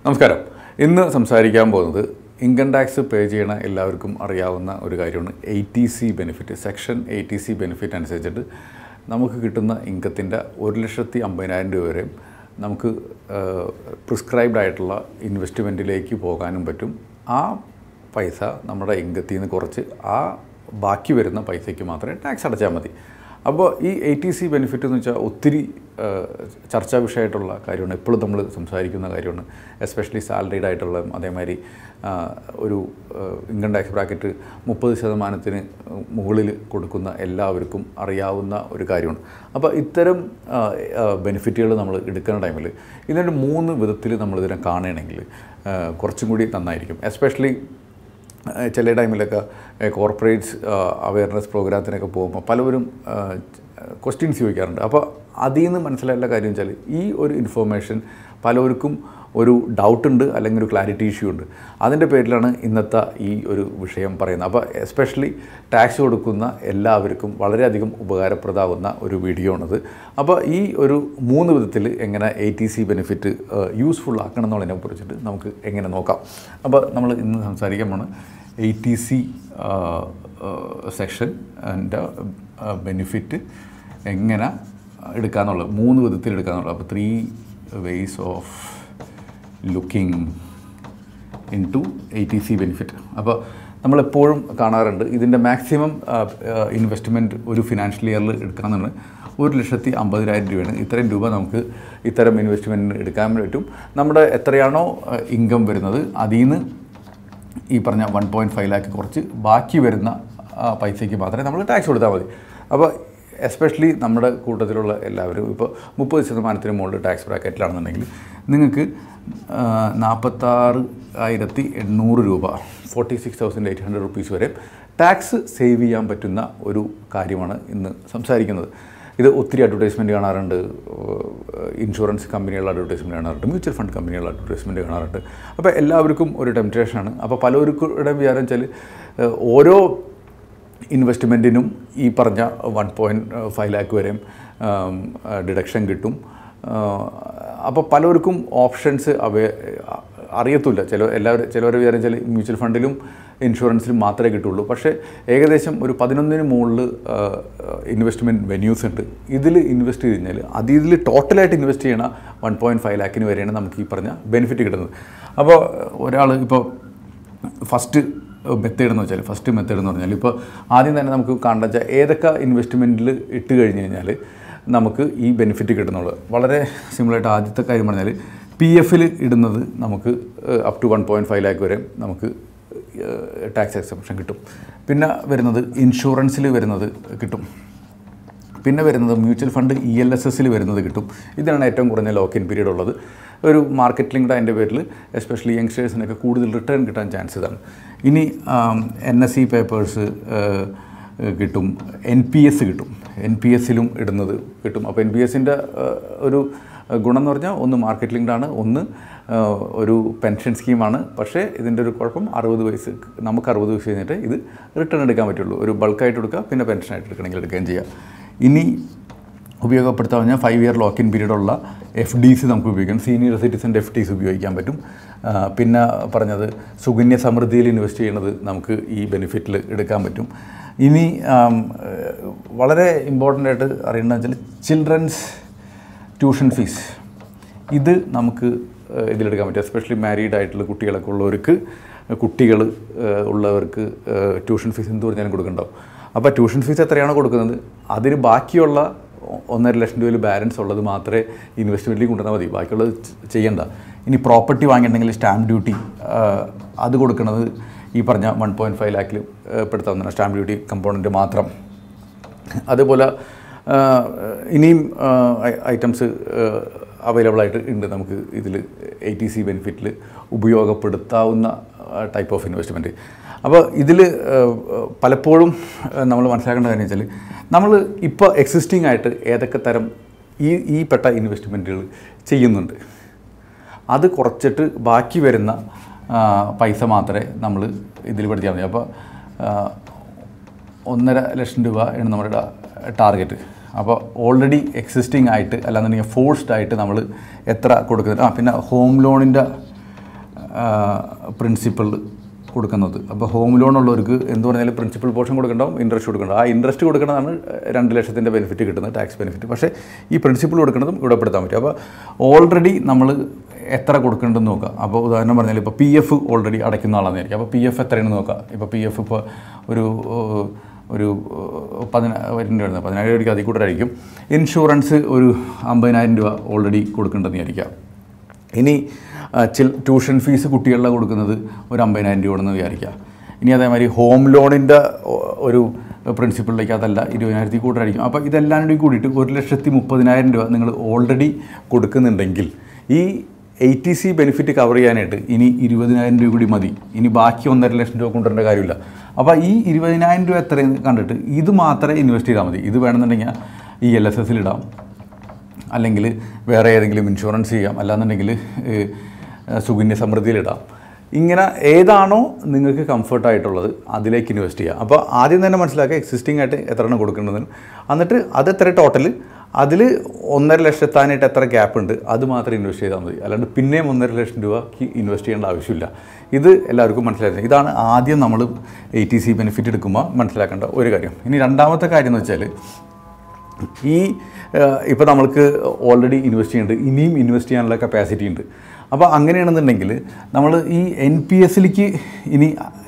നമസ്കാരം ഇന്ന് സംസാരിക്കാൻ പോകുന്നത് ഇൻകം ടാക്സ് പേ ചെയ്യണ എല്ലാവർക്കും അറിയാവുന്ന ഒരു കാര്യമാണ് eighty C benefit section eighty C benefit അനുസരിച്ചിട്ട് നമുക്ക് കിട്ടുന്ന ഇൻകത്തിൻ്റെ ഒരു ലക്ഷത്തി അമ്പതിനായിരം രൂപ വരെയും നമുക്ക് പ്രിസ്ക്രൈബ്ഡ് ആയിട്ടുള്ള ഇൻവെസ്റ്റ്മെൻറ്റിലേക്ക് പോകാനും പറ്റും ആ പൈസ നമ്മുടെ ഇൻകത്തിൽ നിന്ന് കുറച്ച് ആ ബാക്കി വരുന്ന പൈസയ്ക്ക് മാത്രമേ ടാക്സ് അടച്ചാൽ മതി അപ്പോൾ ഈ എ ടി സി ബെനിഫിറ്റ് എന്ന് വെച്ചാൽ ഒത്തിരി ആ, ചർച്ചാ വിഷയമായിട്ടുള്ള കാര്യമാണ് എപ്പോഴും നമ്മൾ സംസാരിക്കുന്ന കാര്യമാണ് എസ്പെഷ്യലി സാലറീഡ് ആയിട്ടുള്ള അതേമാതിരി ആ, ഒരു ഇൻകം ടാക്സ് ബ്രാക്കറ്റ് മുപ്പത് ശതമാനത്തിന് മുകളിൽ കൊടുക്കുന്ന എല്ലാവർക്കും അറിയാവുന്ന ഒരു കാര്യമാണ് അപ്പോൾ ഇത്തരം ബെനിഫിറ്റുകൾ നമ്മൾ എടുക്കുന്ന ടൈമിൽ ഇതിൻ്റെ മൂന്ന് വിധത്തിൽ നമ്മളിതിനെ കാണുകയാണെങ്കിൽ ആ, കുറച്ചും കൂടി നന്നായിരിക്കും എസ്പെഷ്യലി ഏഹ് ചില ടൈമിലൊക്കെ കോർപ്പറേറ്റ്സ് അവയർനെസ് പ്രോഗ്രാമത്തിനൊക്കെ പോകുമ്പോൾ പലവരും ക്വസ്റ്റ്യൻസ് ചോദിക്കാറുണ്ട് അപ്പോൾ അതിൽ നിന്ന് മനസ്സിലായുള്ള കാര്യം വെച്ചാൽ ഈ ഒരു ഇൻഫോർമേഷൻ പലവർക്കും ഒരു ഡൗട്ട് ഉണ്ട് അല്ലെങ്കിൽ ഒരു ക്ലാരിറ്റി ഇഷ്യൂ ഉണ്ട് അതിൻ്റെ പേരിലാണ് ഇന്നത്തെ ഈ ഒരു വിഷയം പറയുന്നത് അപ്പോൾ എസ്പെഷ്യലി ടാക്സ് കൊടുക്കുന്ന എല്ലാവർക്കും വളരെയധികം ഉപകാരപ്രദമാവുന്ന ഒരു വീഡിയോ ആണത് അപ്പോൾ ഈ ഒരു മൂന്ന് വിധത്തിൽ എങ്ങനെ eighty C benefit useful ആക്കണം എന്നുള്ളതിനെ കുറിച്ചിട്ട് നമുക്ക് എങ്ങനെ നോക്കാം അപ്പോൾ നമ്മൾ ഇന്ന് സംസാരിക്കാൻ പോണ് എ ടി സി സെക്ഷൻ എൻ്റെ ബെനിഫിറ്റ് എങ്ങനെ എടുക്കാന്നുള്ളത് മൂന്ന് വിധത്തിൽ എടുക്കാന്നുള്ളത് അപ്പോൾ three ways of looking into eighty C benefit അപ്പോൾ നമ്മളെപ്പോഴും കാണാറുണ്ട് ഇതിൻ്റെ മാക്സിമം ഇൻവെസ്റ്റ്മെൻറ്റ് ഒരു ഫിനാൻഷ്യൽ ഇയറിൽ എടുക്കാമെന്നാണ് ഒരു ലക്ഷത്തി അമ്പതിനായിരം രൂപയാണ് ഇത്രയും രൂപ നമുക്ക് ഇത്തരം ഇൻവെസ്റ്റ്മെൻറ്റിന് എടുക്കാൻ പറ്റും നമ്മുടെ എത്രയാണോ ഇൻകം വരുന്നത് അതിൽ നിന്ന് ഈ പറഞ്ഞ വൺ പോയിൻറ്റ് ഫൈവ് ലാക്ക് കുറച്ച് ബാക്കി വരുന്ന ആ, പൈസയ്ക്ക് മാത്രമേ നമ്മൾ ടാക്സ് കൊടുത്താൽ മതി അപ്പോൾ എസ്പെഷ്യലി നമ്മുടെ കൂട്ടത്തിലുള്ള എല്ലാവരും ഇപ്പോൾ മുപ്പത് ശതമാനത്തിന് മുകളിൽ ടാക്സ് ബ്രാക്കറ്റിലാണെന്നുണ്ടെങ്കിൽ നിങ്ങൾക്ക് നാൽപ്പത്താറ് ആയിരത്തി എണ്ണൂറ് രൂപ forty six thousand eight hundred rupees വരെ ടാക്സ് സേവ് ചെയ്യാൻ പറ്റുന്ന ഒരു കാര്യമാണ് ഇന്ന് സംസാരിക്കുന്നത് ഇത് ഒത്തിരി അഡ്വർടൈസ്മെൻറ്റ് കാണാറുണ്ട് ഇൻഷുറൻസ് കമ്പനികളുടെ അഡ്വർടൈസ്മെൻറ്റ് കാണാറുണ്ട് മ്യൂച്വൽ ഫണ്ട് കമ്പനികളുടെ അഡ്വർടൈസ്മെൻറ്റ് കാണാറുണ്ട് അപ്പോൾ എല്ലാവർക്കും ഒരു ടെംപ്റ്റേഷനാണ് അപ്പോൾ പലവർക്കും വിചാരം വെച്ചാൽ ഏഹ്, ഓരോ ഇൻവെസ്റ്റ്മെൻറ്റിനും ഈ പറഞ്ഞ വൺ പോയിൻറ്റ് ഫൈവ് ലാക്ക് വരെയും ഡിഡക്ഷൻ കിട്ടും അപ്പോൾ പലർക്കും ഓപ്ഷൻസ് അവ അറിയത്തില്ല ചില എല്ലാവരും ചിലവർ വിചാരിച്ചാൽ മ്യൂച്വൽ ഫണ്ടിലും ഇൻഷുറൻസിലും മാത്രമേ കിട്ടുള്ളൂ പക്ഷേ ഏകദേശം ഒരു പതിനൊന്നിന് മുകളിൽ ഇൻവെസ്റ്റ്മെൻറ്റ് വെന്യൂസ് ഉണ്ട് ഇതിൽ ഇൻവെസ്റ്റ് ചെയ്ത് കഴിഞ്ഞാൽ അത് ഇതിൽ ടോട്ടലായിട്ട് ഇൻവെസ്റ്റ് ചെയ്യണ വൺ പോയിൻറ്റ് ഫൈവ് ലാക്കിന് വരെയാണ് നമുക്ക് ഈ പറഞ്ഞ ബെനിഫിറ്റ് കിട്ടുന്നത് അപ്പോൾ ഒരാൾ ഇപ്പോൾ ഫസ്റ്റ് മെത്തേഡ് എന്ന് വെച്ചാൽ ഫസ്റ്റ് മെത്തേഡ് എന്ന് പറഞ്ഞാൽ ഇപ്പോൾ ആദ്യം തന്നെ നമുക്ക് കാണേണ്ട വെച്ചാൽ ഏതൊക്കെ ഇൻവെസ്റ്റ്മെൻറ്റിൽ ഇട്ട് കഴിഞ്ഞ് കഴിഞ്ഞാൽ നമുക്ക് ഈ ബെനിഫിറ്റ് കിട്ടുന്നുള്ളത് വളരെ സിമ്പിളായിട്ട് ആദ്യത്തെ കാര്യം പറഞ്ഞാൽ പി എഫിൽ ഇടുന്നത് നമുക്ക് up to one point five lakh വരെ നമുക്ക് ടാക്സ് എക്സംഷൻ കിട്ടും പിന്നെ വരുന്നത് ഇൻഷുറൻസിൽ വരുന്നത് കിട്ടും പിന്നെ വരുന്നത് mutual fund E L S എസിൽ വരുന്നത് കിട്ടും ഇതാണ് ഏറ്റവും കുറഞ്ഞ ലോക്ക് ഇൻ പീരീഡ് ഉള്ളത് ഒരു മാർക്കറ്റ് ലിങ്ക്ഡ് അതിൻ്റെ പേരിൽ എസ്പെഷ്യലി യങ്സ്റ്റേഴ്സിനൊക്കെ കൂടുതൽ റിട്ടേൺ കിട്ടാൻ ചാൻസ് ഇതാണ് ഇനി എൻ എസ് സി പേപ്പേഴ്സ് കിട്ടും എൻ പി എസ് കിട്ടും എൻ പി എസിലും ഇടുന്നത് കിട്ടും അപ്പോൾ എൻ പി എസിൻ്റെ ഒരു ഗുണം എന്ന് പറഞ്ഞാൽ ഒന്ന് മാർക്കറ്റ് ലിങ്ക്ഡ് ആണ് ഒന്ന് ആ, ഒരു പെൻഷൻ സ്കീമാണ് പക്ഷേ ഇതിൻ്റെ ഒരു കുഴപ്പം അറുപത് വയസ്സ് നമുക്ക് അറുപത് വയസ്സ് കഴിഞ്ഞിട്ട് ഇത് റിട്ടേൺ എടുക്കാൻ പറ്റുള്ളൂ ഒരു ബൾക്കായിട്ട് എടുക്കുക പിന്നെ പെൻഷനായിട്ട് എടുക്കണമെങ്കിൽ എടുക്കുകയും ചെയ്യാം ഇനി ഉപയോഗപ്പെടുത്താൻ പറഞ്ഞാൽ five year lock in period ഉള്ള എഫ് ഡീസ് നമുക്ക് ഉപയോഗിക്കാം സീനിയർ സിറ്റിസൻ്റെ എഫ് ഡീസ് ഉപയോഗിക്കാൻ പറ്റും ആ, പിന്നെ പറഞ്ഞത് സുകന്യ സമൃദ്ധിയിൽ ഇൻവെസ്റ്റ് ചെയ്യുന്നത് നമുക്ക് ഈ ബെനിഫിറ്റിൽ എടുക്കാൻ പറ്റും ഇനി ആം, ഏഹ്, വളരെ ഇമ്പോർട്ടൻ്റ് ആയിട്ട് അറിയേണ്ടത് വെച്ചാൽ ചിൽഡ്രൻസ് ട്യൂഷൻ ഫീസ് ഇത് നമുക്ക് ഏഹ്, ഇതിലെടുക്കാൻ പറ്റും എസ്പെഷ്യലി മാരീഡ് ആയിട്ടുള്ള കുട്ടികളൊക്കെ ഉള്ളവർക്ക് കുട്ടികൾ ഏഹ്, ഉള്ളവർക്ക് ഏഹ്, ട്യൂഷൻ ഫീസ് എന്ത് പറഞ്ഞാലും കൊടുക്കണ്ടാവും അപ്പോൾ ട്യൂഷൻ ഫീസ് എത്രയാണോ കൊടുക്കുന്നത് അതിന് ബാക്കിയുള്ള ഒ- ഒന്നര ലക്ഷം രൂപയിൽ ബാലൻസ് ഉള്ളത് മാത്രമേ ഇൻവെസ്റ്റ്മെൻറ്റിലേക്ക് കൊണ്ടുവന്നാൽ മതി ബാക്കിയുള്ളത് ചെ- ചെയ്യണ്ട ഇനി പ്രോപ്പർട്ടി വാങ്ങിയിട്ടുണ്ടെങ്കിൽ സ്റ്റാമ്പ് ഡ്യൂട്ടി അത് കൊടുക്കുന്നത് ഈ പറഞ്ഞ വൺ പോയിൻറ്റ് ഫൈവ് ലാക്കിൽ പെടുത്താവുന്നതാണ് സ്റ്റാമ്പ് ഡ്യൂട്ടി കമ്പോണൻറ്റ് മാത്രം അതുപോലെ ആ, ഇനിയും ഐറ്റംസ് അവൈലബിൾ ആയിട്ട് ഉണ്ട് നമുക്ക് ഇതിൽ എ ടി സി ബെനിഫിറ്റിൽ ഉപയോഗപ്പെടുത്താവുന്ന ടൈപ്പ് ഓഫ് ഇൻവെസ്റ്റ്മെൻറ്റ് അപ്പോൾ ഇതിൽ പലപ്പോഴും നമ്മൾ മനസ്സിലാക്കേണ്ട കാര്യം വെച്ചാൽ നമ്മൾ ഇപ്പോൾ എക്സിസ്റ്റിംഗ് ആയിട്ട് ഏതൊക്കെ തരം ഈ ഈ പെട്ട ഇൻവെസ്റ്റ്മെൻറ്റുകൾ ചെയ്യുന്നുണ്ട് അത് കുറച്ചിട്ട് ബാക്കി വരുന്ന ആ, പൈസ മാത്രമേ നമ്മൾ ഇതിൽ പഠിച്ചാൽ മതി അപ്പോൾ ആ, ഒന്നര ലക്ഷം രൂപ ആണ് നമ്മുടെ ടാർഗറ്റ് അപ്പോൾ ഓൾറെഡി എക്സിസ്റ്റിംഗ് ആയിട്ട് അല്ലാന്നുണ്ടെങ്കിൽ ഫോഴ്സ്ഡ് ആയിട്ട് നമ്മൾ എത്ര കൊടുക്കുന്നത് ആ പിന്നെ ഹോം ലോണിൻ്റെ പ്രിൻസിപ്പൽ കൊടുക്കുന്നത് അപ്പോൾ ഹോം ലോൺ ഉള്ളവർക്ക് എന്ത് പറഞ്ഞാലും പ്രിൻസിപ്പൽ പോർഷൻ കൊടുക്കണ്ടാവും ഇൻട്രസ്റ്റ് കൊടുക്കണം ആ ഇൻട്രസ്റ്റ് കൊടുക്കുന്നതാണ് രണ്ട് ലക്ഷത്തിൻ്റെ ബെനിഫിറ്റ് കിട്ടുന്നത് ടാക്സ് ബെനിഫിറ്റ് പക്ഷേ ഈ പ്രിൻസിപ്പൽ കൊടുക്കുന്നതും ഇവിടെ പെടുത്താൻ പറ്റും അപ്പോൾ ഓൾറെഡി നമ്മൾ എത്ര കൊടുക്കേണ്ടതെന്ന് നോക്കുക അപ്പോൾ ഉദാഹരണം പറഞ്ഞാൽ ഇപ്പോൾ പി എഫ് ഓൾറെഡി അടയ്ക്കുന്ന ആളാണെന്ന് വിചാരിക്കും അപ്പോൾ പി എഫ് എത്രയാണെന്ന് നോക്കുക ഇപ്പോൾ പി എഫ് ഇപ്പോൾ ഒരു ഏഹ്, ഒരു പതിനായിരം രൂപ വരുന്നത് പതിനായിരം രൂപയ്ക്ക് അതിൽ കൂടുതലായിരിക്കും ഇൻഷുറൻസ് ഒരു അമ്പതിനായിരം രൂപ ഓൾറെഡി കൊടുക്കേണ്ടതെന്ന് വിചാരിക്കാം ഇനി ആ, ചില ട്യൂഷൻ ഫീസ് കുട്ടികളുടെ കൊടുക്കുന്നത് ഒരു അമ്പതിനായിരം രൂപ ആണെന്ന് വിചാരിക്കുക ഇനി അതേമാതിരി ഹോം ലോണിൻ്റെ ഒരു പ്രിൻസിപ്പളിലേക്ക് അതല്ല ഇരുപതിനായിരത്തി കൂടുതലായിരിക്കും അപ്പോൾ ഇതെല്ലാം കൂടി കൂടിയിട്ട് ഒരു ലക്ഷത്തി മുപ്പതിനായിരം രൂപ നിങ്ങൾ ഓൾറെഡി കൊടുക്കുന്നുണ്ടെങ്കിൽ ഈ എയ്റ്റി സി ബെനിഫിറ്റ് കവർ ചെയ്യാനായിട്ട് ഇനി ഇരുപതിനായിരം രൂപ കൂടി മതി ഇനി ബാക്കി ഒന്നര ലക്ഷം രൂപ കൊണ്ടുവരേണ്ട കാര്യമില്ല അപ്പോൾ ഈ ഇരുപതിനായിരം രൂപ എത്രയെന്ന് കണ്ടിട്ട് ഇത് മാത്രമേ ഇൻവെസ്റ്റ് ചെയ്താൽ മതി ഇത് വേണമെന്നുണ്ടെങ്കിൽ ഈ എൽ എസ് എസിലിടാം അല്ലെങ്കിൽ വേറെ ഏതെങ്കിലും ഇൻഷുറൻസ് ചെയ്യാം അല്ലാന്നുണ്ടെങ്കിൽ ഏഹ്, സുകന്യ സമൃദ്ധിയിലിടാം ഇങ്ങനെ ഏതാണോ നിങ്ങൾക്ക് കംഫർട്ടായിട്ടുള്ളത് അതിലേക്ക് ഇൻവെസ്റ്റ് ചെയ്യുക അപ്പോൾ ആദ്യം തന്നെ മനസ്സിലാക്കുക എക്സിസ്റ്റിംഗ് ആയിട്ട് എത്ര എണ്ണം കൊടുക്കേണ്ടതെന്ന് എന്നിട്ട് അത് എത്ര ടോട്ടൽ അതിൽ ഒന്നര ലക്ഷത്താനായിട്ട് എത്ര ഗ്യാപ്പ് ഉണ്ട് അത് മാത്രം ഇൻവെസ്റ്റ് ചെയ്താൽ മതി അല്ലാണ്ട് പിന്നെയും ഒന്നര ലക്ഷം രൂപയ്ക്ക് ഇൻവെസ്റ്റ് ചെയ്യേണ്ട ആവശ്യമില്ല ഇത് എല്ലാവർക്കും മനസ്സിലാക്കുന്നത് ഇതാണ് ആദ്യം നമ്മൾ എ ടി സി ബെനിഫിറ്റ് എടുക്കുമ്പോൾ മനസ്സിലാക്കേണ്ട ഒരു കാര്യം ഇനി രണ്ടാമത്തെ കാര്യം എന്ന് വെച്ചാൽ ഈ ഇപ്പോൾ നമ്മൾക്ക് ഓൾറെഡി ഇൻവെസ്റ്റ് ചെയ്യുന്നുണ്ട് ഇനിയും ഇൻവെസ്റ്റ് ചെയ്യാനുള്ള കപ്പാസിറ്റി ഉണ്ട് അപ്പോൾ അങ്ങനെയാണെന്നുണ്ടെങ്കിൽ നമ്മൾ ഈ എൻ പി എസിലേക്ക് ഇനി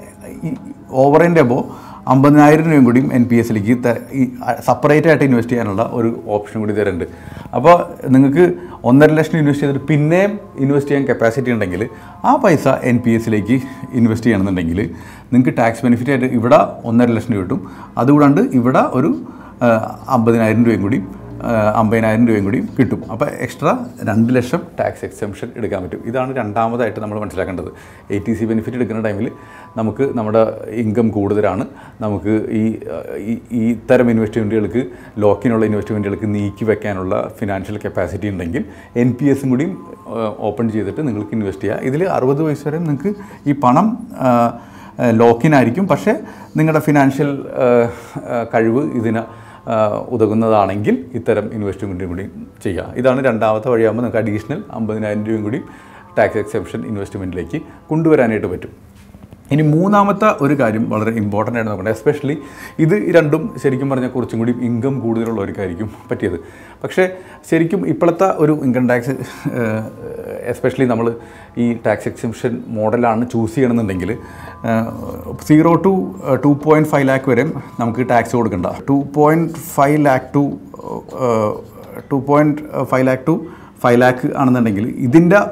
ഓവർ ആൻഡ് എബോ അമ്പതിനായിരം രൂപയും കൂടിയും എൻ പി എസിലേക്ക് സെപ്പറേറ്റ് ആയിട്ട് ഇൻവെസ്റ്റ് ചെയ്യാനുള്ള ഒരു ഓപ്ഷൻ കൂടി തരുന്നുണ്ട് അപ്പോൾ നിങ്ങൾക്ക് ഒന്നര ലക്ഷം ഇൻവെസ്റ്റ് ചെയ്തിട്ട് പിന്നെയും ഇൻവെസ്റ്റ് ചെയ്യാൻ കപ്പാസിറ്റി ഉണ്ടെങ്കിൽ ആ പൈസ എൻ പി എസിലേക്ക് ഇൻവെസ്റ്റ് ചെയ്യണമെന്നുണ്ടെങ്കിൽ നിങ്ങൾക്ക് ടാക്സ് ബെനിഫിറ്റ് ആയിട്ട് ഇവിടെ ഒന്നര ലക്ഷം രൂപ കിട്ടും അതുകൂടാണ്ട് ഇവിടെ ഒരു ആ, അമ്പതിനായിരം രൂപയും കൂടി ആ, അമ്പതിനായിരം രൂപയും കൂടി കിട്ടും അപ്പോൾ എക്സ്ട്രാ രണ്ട് ലക്ഷം ടാക്സ് എക്സംഷൻ എടുക്കാൻ പറ്റും ഇതാണ് രണ്ടാമതായിട്ട് നമ്മൾ മനസ്സിലാക്കേണ്ടത് എ ടി സി ബെനിഫിറ്റ് എടുക്കുന്ന ടൈമിൽ നമുക്ക് നമ്മുടെ ഇൻകം കൂടുതലാണ് നമുക്ക് ഈ ആ, ഈ ഈ ഇത്തരം ഇൻവെസ്റ്റ്മെൻറ്റുകൾക്ക് ലോക്കിനുള്ള ഇൻവെസ്റ്റ്മെൻറ്റുകൾക്ക് നീക്കി വെക്കാനുള്ള ഫിനാൻഷ്യൽ കപ്പാസിറ്റി ഉണ്ടെങ്കിൽ എൻ പി എസും കൂടി ഓപ്പൺ ചെയ്തിട്ട് നിങ്ങൾക്ക് ഇൻവെസ്റ്റ് ചെയ്യാം ഇതിൽ അറുപത് വയസ്സ് വരെ നിങ്ങൾക്ക് ഈ പണം ആ, ലോക്കിനായിരിക്കും പക്ഷേ നിങ്ങളുടെ ഫിനാൻഷ്യൽ കഴിവ് ഇതിന് ആ, ഉതകുന്നതാണെങ്കിൽ ഇത്തരം ഇൻവെസ്റ്റ്മെൻറ്റും കൂടി ചെയ്യുക ഇതാണ് രണ്ടാമത്തെ വഴിയാകുമ്പോൾ നിങ്ങൾക്ക് അഡീഷണൽ അമ്പതിനായിരം രൂപയും കൂടി ടാക്സ് എക്സെപ്ഷൻ ഇൻവെസ്റ്റ്മെൻറ്റിലേക്ക് കൊണ്ടുവരാനായിട്ട് പറ്റും ഇനി മൂന്നാമത്തെ ഒരു കാര്യം വളരെ ഇമ്പോർട്ടൻ്റ് ആയിട്ട് നോക്കേണ്ടത് എസ്പെഷ്യലി ഇത് രണ്ടും ശരിക്കും പറഞ്ഞാൽ കുറച്ചും കൂടി ഇൻകം കൂടുതലുള്ളവർക്കായിരിക്കും പറ്റിയത് പക്ഷേ ശരിക്കും ഇപ്പോഴത്തെ ഒരു ഇൻകം ടാക്സ് എസ്പെഷ്യലി നമ്മൾ ഈ ടാക്സ് എക്സിംഷൻ മോഡലാണ് ചൂസ് ചെയ്യണമെന്നുണ്ടെങ്കിൽ zero to two point five lakh വരെ നമുക്ക് ടാക്സ് കൊടുക്കണ്ട two point five lakh to two point five lakh to five lakh ആണെന്നുണ്ടെങ്കിൽ ഇതിൻ്റെ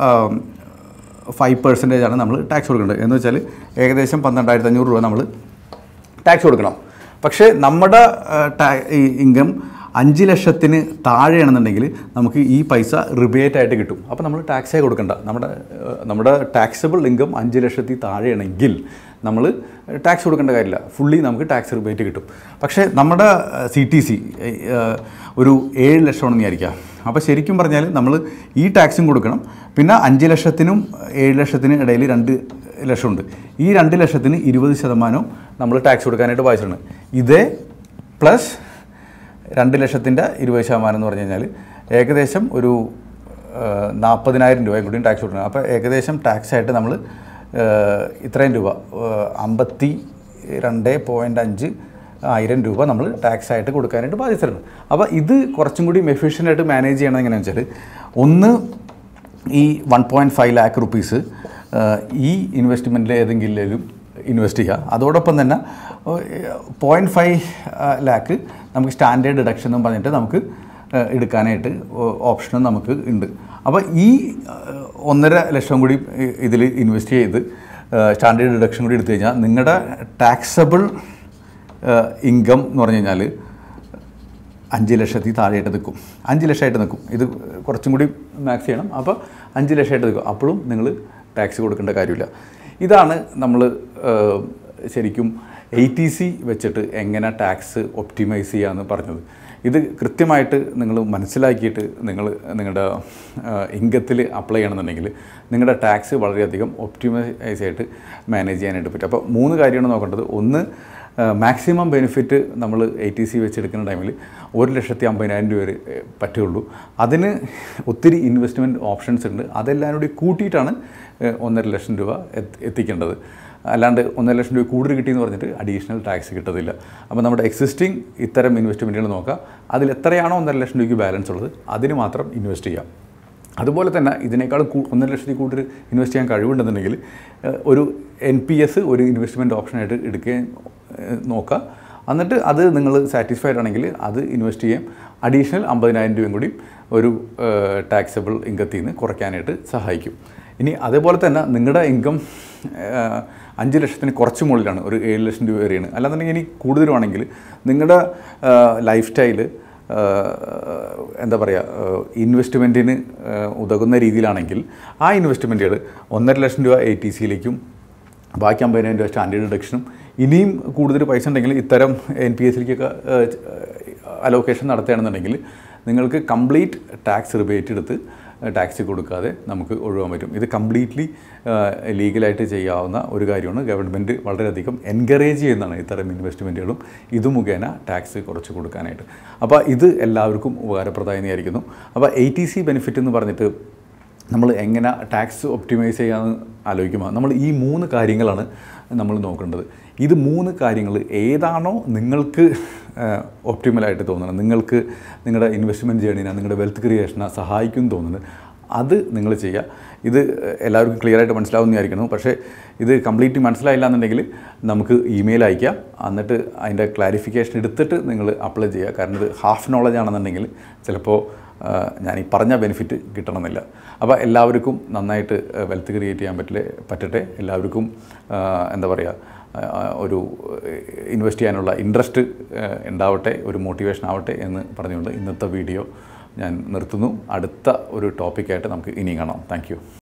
ഫൈവ് പെർസെൻറ്റേജ് ആണ് നമ്മൾ ടാക്സ് കൊടുക്കേണ്ടത് എന്ന് വെച്ചാൽ ഏകദേശം പന്ത്രണ്ടായിരത്തി അഞ്ഞൂറ് രൂപ നമ്മൾ ടാക്സ് കൊടുക്കണം പക്ഷേ നമ്മുടെ ടാ- ഈ ഇൻകം അഞ്ച് ലക്ഷത്തിന് താഴെയാണെന്നുണ്ടെങ്കിൽ നമുക്ക് ഈ പൈസ റിബേറ്റ് ആയിട്ട് കിട്ടും അപ്പോൾ നമ്മൾ ടാക്സേ കൊടുക്കണ്ട നമ്മുടെ ഏഹ്, നമ്മുടെ ടാക്സബിൾ ഇൻകം അഞ്ച് ലക്ഷത്തിൽ താഴെയാണെങ്കിൽ നമ്മൾ ടാക്സ് കൊടുക്കേണ്ട കാര്യമില്ല ഫുള്ളി നമുക്ക് ടാക്സ് റിബേറ്റ് കിട്ടും പക്ഷേ നമ്മുടെ സി ടി സി ഒരു ഏഴ് ലക്ഷമാണെന്ന് വിചാരിക്കാം അപ്പോൾ ശരിക്കും പറഞ്ഞാൽ നമ്മൾ ഈ ടാക്സും കൊടുക്കണം പിന്നെ അഞ്ച് ലക്ഷത്തിനും ഏഴ് ലക്ഷത്തിനും ഇടയിൽ രണ്ട് ലക്ഷമുണ്ട് ഈ രണ്ട് ലക്ഷത്തിന് ഇരുപത് ശതമാനവും നമ്മൾ ടാക്സ് കൊടുക്കാനായിട്ട് വായിച്ചിട്ടുണ്ട് ഇതേ പ്ലസ് രണ്ട് ലക്ഷത്തിൻ്റെ ഇരുപത് ശതമാനം എന്ന് പറഞ്ഞു കഴിഞ്ഞാൽ ഏകദേശം ഒരു നാൽപ്പതിനായിരം രൂപയും കൂടിയും ടാക്സ് കൊടുക്കണം അപ്പോൾ ഏകദേശം ടാക്സ് ആയിട്ട് നമ്മൾ ഇത്രയും രൂപ അമ്പത്തി രണ്ട് പോയിൻ്റ് അഞ്ച് ആയിരം രൂപ നമ്മൾ ടാക്സ് ആയിട്ട് കൊടുക്കാനായിട്ട് ബാധിച്ചിട്ടുണ്ട് അപ്പോൾ ഇത് കുറച്ചും കൂടി എഫിഷ്യൻ്റ് ആയിട്ട് മാനേജ് ചെയ്യണം എങ്ങനെയാണെന്ന് വെച്ചാൽ ഒന്ന് ഈ one point five lakh rupees ഈ ഇൻവെസ്റ്റ്മെൻറ്റിൽ ഏതെങ്കിലും ഇൻവെസ്റ്റ് ചെയ്യുക അതോടൊപ്പം തന്നെ പോയിൻറ്റ് ഫൈവ് ലാക്ക് നമുക്ക് സ്റ്റാൻഡേർഡ് ഡിഡക്ഷൻ എന്ന് പറഞ്ഞിട്ട് നമുക്ക് ഏഹ്, എടുക്കാനായിട്ട് ഓപ്ഷനും നമുക്ക് ഉണ്ട് അപ്പോൾ ഈ ഏഹ്, ഒന്നര ലക്ഷം കൂടി ഇതിൽ ഇൻവെസ്റ്റ് ചെയ്ത് സ്റ്റാൻഡേർഡ് ഡിഡക്ഷൻ കൂടി എടുത്തു കഴിഞ്ഞാൽ നിങ്ങളുടെ ടാക്സബിൾ ഇൻകം എന്ന് പറഞ്ഞു കഴിഞ്ഞാൽ അഞ്ച് ലക്ഷത്തിൽ താഴെയായിട്ട് നിൽക്കും അഞ്ച് ലക്ഷമായിട്ട് നിൽക്കും ഇത് കുറച്ചും കൂടി മാക്സ് ചെയ്യണം അപ്പോൾ അഞ്ച് ലക്ഷമായിട്ട് നിൽക്കും അപ്പോഴും നിങ്ങൾ ടാക്സ് കൊടുക്കേണ്ട കാര്യമില്ല ഇതാണ് നമ്മൾ ശരിക്കും എ ടി സി വെച്ചിട്ട് എങ്ങനെ ടാക്സ് ഒപ്റ്റിമൈസ് ചെയ്യാമെന്ന് പറഞ്ഞത് ഇത് കൃത്യമായിട്ട് നിങ്ങൾ മനസ്സിലാക്കിയിട്ട് നിങ്ങൾ നിങ്ങളുടെ ഇൻകത്തിൽ അപ്ലൈ ചെയ്യണമെന്നുണ്ടെങ്കിൽ നിങ്ങളുടെ ടാക്സ് വളരെയധികം ഒപ്റ്റിമൈസ് ആയിട്ട് മാനേജ് ചെയ്യാനായിട്ട് പറ്റും അപ്പോൾ മൂന്ന് കാര്യമാണ് നോക്കേണ്ടത് ഒന്ന് മാക്സിമം ബെനിഫിറ്റ് നമ്മൾ എ ടി സി വെച്ചെടുക്കുന്ന ടൈമിൽ ഒരു ലക്ഷത്തി അമ്പതിനായിരം രൂപ വരെ ഏഹ്, പറ്റുള്ളൂ അതിന് ഒത്തിരി ഇൻവെസ്റ്റ്മെൻറ്റ് ഓപ്ഷൻസ് ഉണ്ട് അതെല്ലാം കൂടി കൂട്ടിയിട്ടാണ് ഏഹ്, ഒന്നര ലക്ഷം രൂപ എത്തി- എത്തിക്കേണ്ടത് അല്ലാണ്ട് ഒന്നര ലക്ഷം രൂപ കൂടുതൽ കിട്ടിയെന്ന് പറഞ്ഞിട്ട് അഡീഷണൽ ടാക്സ് കിട്ടത്തില്ല അപ്പോൾ നമ്മുടെ എക്സിസ്റ്റിംഗ് ഇത്തരം ഇൻവെസ്റ്റ്മെൻറ്റുകൾ നോക്കുക അതിൽ എത്രയാണോ ഒന്നര ലക്ഷം രൂപയ്ക്ക് ബാലൻസ് ഉള്ളത് അതിന് മാത്രം ഇൻവെസ്റ്റ് ചെയ്യാം അതുപോലെ തന്നെ ഇതിനേക്കാൾ കൂ ഒന്നര ലക്ഷത്തിൽ കൂടുതൽ ഇൻവെസ്റ്റ് ചെയ്യാൻ കഴിവുണ്ടെന്നുണ്ടെങ്കിൽ ഏഹ്, ഒരു എൻ പി എസ് ഒരു ഇൻവെസ്റ്റ്മെൻറ്റ് ഓപ്ഷനായിട്ട് എടുക്കുകയും ഏഹ്, നോക്കുക എന്നിട്ട് അത് നിങ്ങൾ സാറ്റിസ്ഫൈഡ് ആണെങ്കിൽ അത് ഇൻവെസ്റ്റ് ചെയ്യാം അഡീഷണൽ അമ്പതിനായിരം രൂപയും കൂടി ഒരു ടാക്സബിൾ ഇൻകത്തിൽ നിന്ന് കുറയ്ക്കാനായിട്ട് സഹായിക്കും ഇനി അതേപോലെ തന്നെ നിങ്ങളുടെ ഇൻകം അഞ്ച് ലക്ഷത്തിന് കുറച്ച് മുകളിലാണ് ഒരു ഏഴ് ലക്ഷം രൂപ വരെയാണ് അല്ലാന്നുണ്ടെങ്കിൽ ഇനി കൂടുതലുമാണെങ്കിൽ നിങ്ങളുടെ ലൈഫ് സ്റ്റൈല് എന്താ പറയുക ഇൻവെസ്റ്റ്മെൻറ്റിന് ഉതകുന്ന രീതിയിലാണെങ്കിൽ ആ ഇൻവെസ്റ്റ്മെൻറ്റുകൾ ഒന്നര ലക്ഷം രൂപ എ ടി സിയിലേക്കും ബാക്കി അമ്പതിനായിരം രൂപ സ്റ്റാൻഡേർഡ് ഡിഡക്ഷനും ഇനിയും കൂടുതൽ പൈസ ഉണ്ടെങ്കിൽ ഇത്തരം എൻ പി എസിലേക്കൊക്കെ അലോക്കേഷൻ നടത്തുകയാണെന്നുണ്ടെങ്കിൽ നിങ്ങൾക്ക് കംപ്ലീറ്റ് ടാക്സ് റിബേറ്റ് എടുത്ത് ടാക്സ് കൊടുക്കാതെ നമുക്ക് ഒഴിവാൻ പറ്റും ഇത് കംപ്ലീറ്റ്ലി ലീഗലായിട്ട് ചെയ്യാവുന്ന ഒരു കാര്യമാണ് ഗവൺമെൻറ് വളരെയധികം എൻകറേജ് ചെയ്യുന്നതാണ് ഇത്തരം ഇൻവെസ്റ്റ്മെൻറ്റുകളും ഇത് മുഖേന ടാക്സ് കുറച്ച് കൊടുക്കാനായിട്ട് അപ്പോൾ ഇത് എല്ലാവർക്കും ഉപകാരപ്രദമായി വിചാരിക്കുന്നു അപ്പോൾ എ ടി സി ബെനിഫിറ്റ് എന്ന് പറഞ്ഞിട്ട് നമ്മൾ എങ്ങനെ ടാക്സ് ഒപ്റ്റിമൈസ് ചെയ്യാമെന്ന് ആലോചിക്കുമ്പോൾ നമ്മൾ ഈ മൂന്ന് കാര്യങ്ങളാണ് നമ്മൾ നോക്കേണ്ടത് ഇത് മൂന്ന് കാര്യങ്ങൾ ഏതാണോ നിങ്ങൾക്ക് ഒപ്റ്റിമലായിട്ട് തോന്നുന്നത് നിങ്ങൾക്ക് നിങ്ങളുടെ ഇൻവെസ്റ്റ്മെൻറ്റ് ജേണിനെ നിങ്ങളുടെ വെൽത്ത് ക്രിയേഷനെ സഹായിക്കും എന്ന് തോന്നുന്നത് അത് നിങ്ങൾ ചെയ്യുക ഇത് എല്ലാവർക്കും ക്ലിയർ ആയിട്ട് മനസ്സിലാവുന്ന വിചാരിക്കുന്നു പക്ഷേ ഇത് കംപ്ലീറ്റ് മനസ്സിലായില്ല എന്നുണ്ടെങ്കിൽ നമുക്ക് ഇമെയിൽ അയക്കാം എന്നിട്ട് അതിൻ്റെ ക്ലാരിഫിക്കേഷൻ എടുത്തിട്ട് നിങ്ങൾ അപ്ലൈ ചെയ്യുക കാരണം ഇത് ഹാഫ് നോളജ് ആണെന്നുണ്ടെങ്കിൽ ചിലപ്പോൾ ആ, ഞാൻ ഈ പറഞ്ഞ ബെനിഫിറ്റ് കിട്ടണമെന്നില്ല അപ്പോൾ എല്ലാവർക്കും നന്നായിട്ട് വെൽത്ത് ക്രിയേറ്റ് ചെയ്യാൻ പറ്റില്ല പറ്റട്ടെ എല്ലാവർക്കും ആ, എന്താ പറയുക ആ, ഒരു ഇൻവെസ്റ്റ് ചെയ്യാനുള്ള ഇൻട്രസ്റ്റ് ഉണ്ടാവട്ടെ ഒരു മോട്ടിവേഷൻ ആവട്ടെ എന്ന് പറഞ്ഞുകൊണ്ട് ഇന്നത്തെ വീഡിയോ ഞാൻ നിർത്തുന്നു അടുത്ത ഒരു ടോപ്പിക്കായിട്ട് നമുക്ക് ഇനിയും കാണാം താങ്ക്